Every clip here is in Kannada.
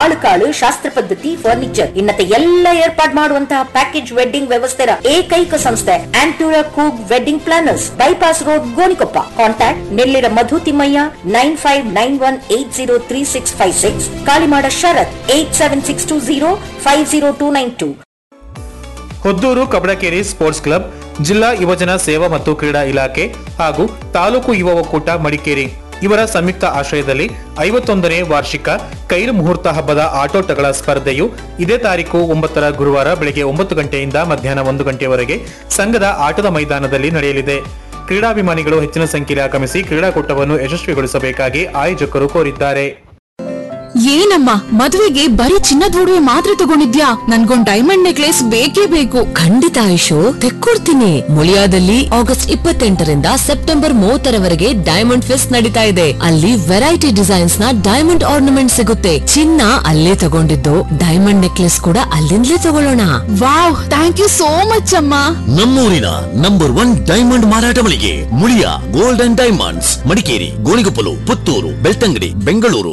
ಆಳು ಕಾಳು ಶಾಸ್ತ್ರ ಪದ್ಧತಿ ಫರ್ನಿಚರ್ ಇನ್ನತೆ ಎಲ್ಲ ಏರ್ಪಾಡ್ ಮಾಡುವಂತಹ ಪ್ಯಾಕೇಜ್ ವೆಡ್ಡಿಂಗ್ ವ್ಯವಸ್ಥೆಯ ಏಕೈಕ ಸಂಸ್ಥೆ ಆಂಟೂರ ಕೂಗ್ wedding planners bypass road Gonikoppa contact Nellira Madhu Thimmaiah nine five nine one eight zero three six five six Kalimada Sharath eight seven six two zero five zero two nine two Hoddur Kabadakeri sports club ಜಿಲ್ಲಾ ಯುವಜನ ಸೇವಾ ಮತ್ತು ಕ್ರೀಡಾ ಇಲಾಖೆ ಹಾಗೂ ತಾಲೂಕು ಯುವ ಒಕ್ಕೂಟ ಮಡಿಕೇರಿ ಇವರ ಸಂಯುಕ್ತ ಆಶ್ರಯದಲ್ಲಿ ಐವತ್ತೊಂದನೇ ವಾರ್ಷಿಕ ಕೈಲು ಮುಹೂರ್ತ ಹಬ್ಬದ ಆಟೋಟಗಳ ಸ್ಪರ್ಧೆಯು ಇದೇ ತಾರೀಕು ಒಂಬತ್ತರ ಗುರುವಾರ ಬೆಳಗ್ಗೆ ಒಂಬತ್ತು ಗಂಟೆಯಿಂದ ಮಧ್ಯಾಹ್ನ ಒಂದು ಗಂಟೆಯವರೆಗೆ ಸಂಘದ ಆಟದ ಮೈದಾನದಲ್ಲಿ ನಡೆಯಲಿದೆ ಕ್ರೀಡಾಭಿಮಾನಿಗಳು ಹೆಚ್ಚಿನ ಸಂಖ್ಯೆಯಲ್ಲಿ ಆಗಮಿಸಿ ಕ್ರೀಡಾಕೂಟವನ್ನು ಯಶಸ್ವಿಗೊಳಿಸಬೇಕಾಗಿ ಆಯೋಜಕರು ಕೋರಿದ್ದಾರೆ ಏನಮ್ಮ ಮದುವೆಗೆ ಬರೀ ಚಿನ್ನದ ಒಡವೆ ಮಾತ್ರ ತಗೊಂಡಿದ್ಯಾ ನನ್ಗೊಂದ್ ಡೈಮಂಡ್ ನೆಕ್ಲೆಸ್ ಬೇಕೇ ಬೇಕು ಖಂಡಿತ ಆಯುಷು ತೆಕ್ಕೊಡ್ತೀನಿ ಮುಳಿಯಾದಲ್ಲಿ ಆಗಸ್ಟ್ ಇಪ್ಪತ್ತೆಂಟರಿಂದ ಸೆಪ್ಟೆಂಬರ್ ಮೂವತ್ತರವರೆಗೆ ಡೈಮಂಡ್ ಫೆಸ್ಟ್ ನಡೀತಾ ಇದೆ ಅಲ್ಲಿ ವೆರೈಟಿ ಡಿಸೈನ್ಸ್ ನ ಡೈಮಂಡ್ ಆರ್ನಮೆಂಟ್ ಸಿಗುತ್ತೆ ಚಿನ್ನ ಅಲ್ಲೇ ತಗೊಂಡಿದ್ದು ಡೈಮಂಡ್ ನೆಕ್ಲೆಸ್ ಕೂಡ ಅಲ್ಲಿಂದಲೇ ತಗೊಳ್ಳೋಣ wow thank you so much ಅಮ್ಮ ನಮ್ಮೂರಿನ ನಂಬರ್ ಒನ್ ಡೈಮಂಡ್ ಮಾರಾಟ ಮಳಿಗೆ Muliya gold and diamonds Madikeri Gonikoppal Puttur Belthangady Bengaluru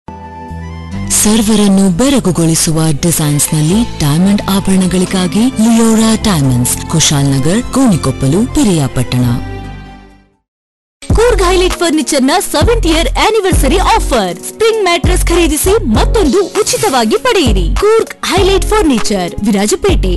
ಸರ್ವರನ್ನು ಬೆರಗುಗೊಳಿಸುವ ಡಿಸೈನ್ಸ್ ನಲ್ಲಿ ಡೈಮಂಡ್ ಆಭರಣಗಳಿಗಾಗಿ Leora diamonds Kushalnagar Gonikoppal Periyapatna Coorg highlight furniture ನ seventh year anniversary offer spring mattress ಖರೀದಿಸಿ ಮತ್ತೊಂದು ಉಚಿತವಾಗಿ ಪಡೆಯಿರಿ ಕೂರ್ಗ್ ಹೈಲೈಟ್ ಫರ್ನಿಚರ್ ವಿರಾಜಪೇಟೆ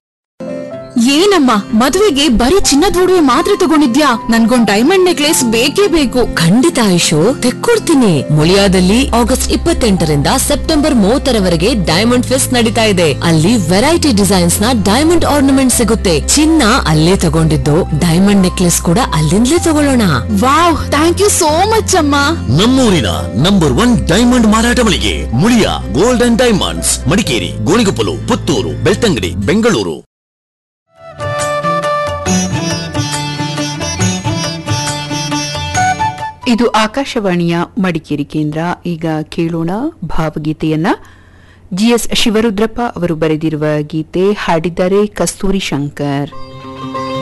ಏನಮ್ಮ ಮದುವೆಗೆ ಬರೀ ಚಿನ್ನದ ಒಡವೆ ಮಾತ್ರ ತಗೊಂಡಿದ್ಯಾ ನನ್ಗೊಂದ್ ಡೈಮಂಡ್ ನೆಕ್ಲೆಸ್ ಬೇಕೇ ಬೇಕು ಖಂಡಿತ ಆಯುಷು ತೆಕ್ಕೊಡ್ತೀನಿ ಮುಳಿಯಾದಲ್ಲಿ ಆಗಸ್ಟ್ ಇಪ್ಪತ್ತೆಂಟರಿಂದ ಸೆಪ್ಟೆಂಬರ್ ಮೂವತ್ತರವರೆಗೆ ಡೈಮಂಡ್ ಫೆಸ್ಟ್ ನಡೀತಾ ಇದೆ ಅಲ್ಲಿ ವೆರೈಟಿ ಡಿಸೈನ್ಸ್ ನ ಡೈಮಂಡ್ ಆರ್ನಮೆಂಟ್ ಸಿಗುತ್ತೆ ಚಿನ್ನ ಅಲ್ಲೇ ತಗೊಂಡಿದ್ದು ಡೈಮಂಡ್ ನೆಕ್ಲೆಸ್ ಕೂಡ ಅಲ್ಲಿಂದಲೇ ತಗೊಳ್ಳೋಣ wow thank you so much ಅಮ್ಮ ನಮ್ಮೂರಿನ ನಂಬರ್ ಒನ್ ಡೈಮಂಡ್ ಮಾರಾಟ ಮಳಿಗೆ Muliya gold and diamonds Madikeri Gonikoppal Puttur Belthangady Bengaluru ಇದು ಆಕಾಶವಾಣಿಯ ಮಡಿಕೇರಿ ಕೇಂದ್ರ ಈಗ ಕೇಳೋಣ ಭಾವಗೀತೆಯನ್ನ ಜಿಎಸ್ ಶಿವರುದ್ರಪ್ಪ ಅವರು ಬರೆದಿರುವ ಗೀತೆ ಹಾಡಿದ್ದಾರೆ ಕಸ್ತೂರಿ ಶಂಕರ್